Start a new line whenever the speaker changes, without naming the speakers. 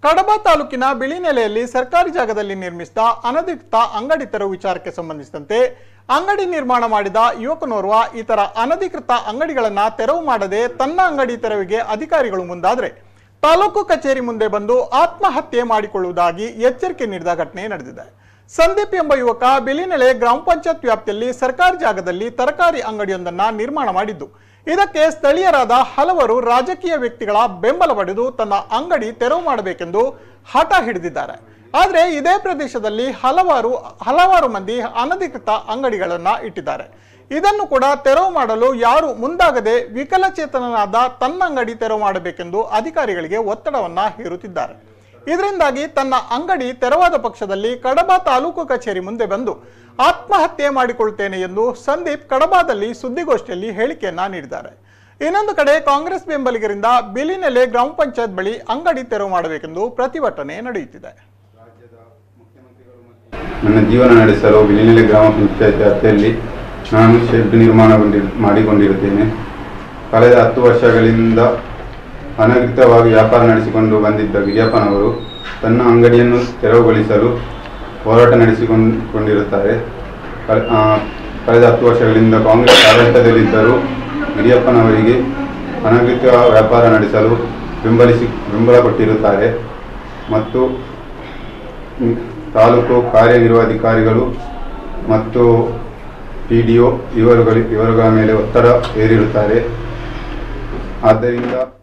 ಕಡಬ ತಾಲೂಕಿನ ಬಿಳಿನೆಲೆಯಲ್ಲಿ ಸರ್ಕಾರಿ ಜಾಗದಲ್ಲಿ ನಿರ್ಮಿಸಿದ ಅನಧಿಕೃತ ಅಂಗಡಿ ತೆರವು ವಿಚಾರಕ್ಕೆ ಸಂಬಂಧಿಸಿದಂತೆ ಅಂಗಡಿ ನಿರ್ಮಾಣ ಮಾಡಿದ ಯುವಕನೋರ್ವ ಇತರ ಅನಧಿಕೃತ ಅಂಗಡಿಗಳನ್ನ ತೆರವು ಮಾಡದೆ ತನ್ನ ಅಂಗಡಿ ತೆರವಿಗೆ ಅಧಿಕಾರಿಗಳು ಮುಂದಾದರೆ ತಾಲೂಕು ಕಚೇರಿ ಮುಂದೆ ಬಂದು ಆತ್ಮಹತ್ಯೆ ಮಾಡಿಕೊಳ್ಳುವುದಾಗಿ ಎಚ್ಚರಿಕೆ ನೀಡಿದ ಘಟನೆ ನಡೆದಿದೆ ಸಂದೀಪ್ ಎಂಬ ಯುವಕ ಬಿಲಿನೆಲೆ ಗ್ರಾಮ ಪಂಚಾಯತ್ ವ್ಯಾಪ್ತಿಯಲ್ಲಿ ಸರ್ಕಾರಿ ಜಾಗದಲ್ಲಿ ತರಕಾರಿ ಅಂಗಡಿಯೊಂದನ್ನ ನಿರ್ಮಾಣ ಮಾಡಿದ್ದು ಇದಕ್ಕೆ ಸ್ಥಳೀಯರಾದ ಹಲವರು ರಾಜಕೀಯ ವ್ಯಕ್ತಿಗಳ ಬೆಂಬಲ ಪಡೆದು ತನ್ನ ಅಂಗಡಿ ತೆರವು ಮಾಡಬೇಕೆಂದು ಹಠ ಹಿಡಿದಿದ್ದಾರೆ ಆದರೆ ಇದೇ ಪ್ರದೇಶದಲ್ಲಿ ಹಲವಾರು ಹಲವಾರು ಮಂದಿ ಅನಧಿಕೃತ ಅಂಗಡಿಗಳನ್ನ ಇಟ್ಟಿದ್ದಾರೆ ಇದನ್ನು ಕೂಡ ತೆರವು ಮಾಡಲು ಯಾರು ಮುಂದಾಗದೆ ವಿಕಲಚೇತನನಾದ ತನ್ನ ಅಂಗಡಿ ತೆರವು ಮಾಡಬೇಕೆಂದು ಅಧಿಕಾರಿಗಳಿಗೆ ಒತ್ತಡವನ್ನ ಹೇರುತ್ತಿದ್ದಾರೆ ಇದರಿಂದಾಗಿ ತನ್ನ ಅಂಗಡಿ ತೆರವಾದ ಪಕ್ಷದಲ್ಲಿ ಕಡಬ ತಾಲೂಕು ಕಚೇರಿ ಮುಂದೆ ಬಂದು ಆತ್ಮಹತ್ಯೆ ಮಾಡಿಕೊಳ್ತೇನೆ ಎಂದು ಸಂದೀಪ್ ಕಡಬದಲ್ಲಿ ಸುದ್ದಿಗೋಷ್ಠಿಯಲ್ಲಿ ಹೇಳಿಕೆಯನ್ನ ನೀಡಿದ್ದಾರೆ ಇನ್ನೊಂದು ಕಡೆ ಕಾಂಗ್ರೆಸ್ ಬೆಂಬಲಿಗರಿಂದ ಬಿಲಿನೆಲೆ ಗ್ರಾಮ ಪಂಚಾಯತ್ ಬಳಿ ಅಂಗಡಿ ತೆರವು ಮಾಡಬೇಕೆಂದು ಪ್ರತಿಭಟನೆ ನಡೆಯುತ್ತಿದೆ
ನನ್ನ ಜೀವನ ನಡೆಸಲು ವಿಲಿನೆಲೆ ಗ್ರಾಮ ಪಂಚಾಯತ್ ವ್ಯಾಪ್ತಿಯಲ್ಲಿ ನಾನು ಶೆಡ್ ನಿರ್ಮಾಣಗೊಂಡಿ ಮಾಡಿಕೊಂಡಿರುತ್ತೇನೆ ಕಳೆದ ಹತ್ತು ವರ್ಷಗಳಿಂದ ಅನಧಿಕೃತವಾಗಿ ವ್ಯಾಪಾರ ನಡೆಸಿಕೊಂಡು ಬಂದಿದ್ದ ಗಿರಿಯಪ್ಪನವರು ತನ್ನ ಅಂಗಡಿಯನ್ನು ತೆರವುಗೊಳಿಸಲು ಹೋರಾಟ ನಡೆಸಿಕೊಂಡಿರುತ್ತಾರೆ ಕಳೆ- ಆ, ಕಳೆದ ಹತ್ತು ವರ್ಷಗಳಿಂದ ಕಾಂಗ್ರೆಸ್ ಆಡಳಿತದಲ್ಲಿದ್ದರೂ ಗಿರಿಯಪ್ಪನವರಿಗೆ ಅನಧಿಕೃತ ವ್ಯಾಪಾರ ನಡೆಸಲು ಬೆಂಬಲಿಸಿ ಬೆಂಬಲ ಕೊಟ್ಟಿರುತ್ತಾರೆ ಮತ್ತು ಹ್ಮ್, ತಾಲೂಕು ಕಾರ್ಯನಿರ್ವಹಣಾಧಿಕಾರಿಗಳು ಮತ್ತು ಪಿ ಡಿ ಒ ಇವರುಗಳು ಇವರುಗಳ ಮೇಲೆ ಒತ್ತಡ ಹೇರಿರುತ್ತಾರೆ ಆದ್ದರಿಂದ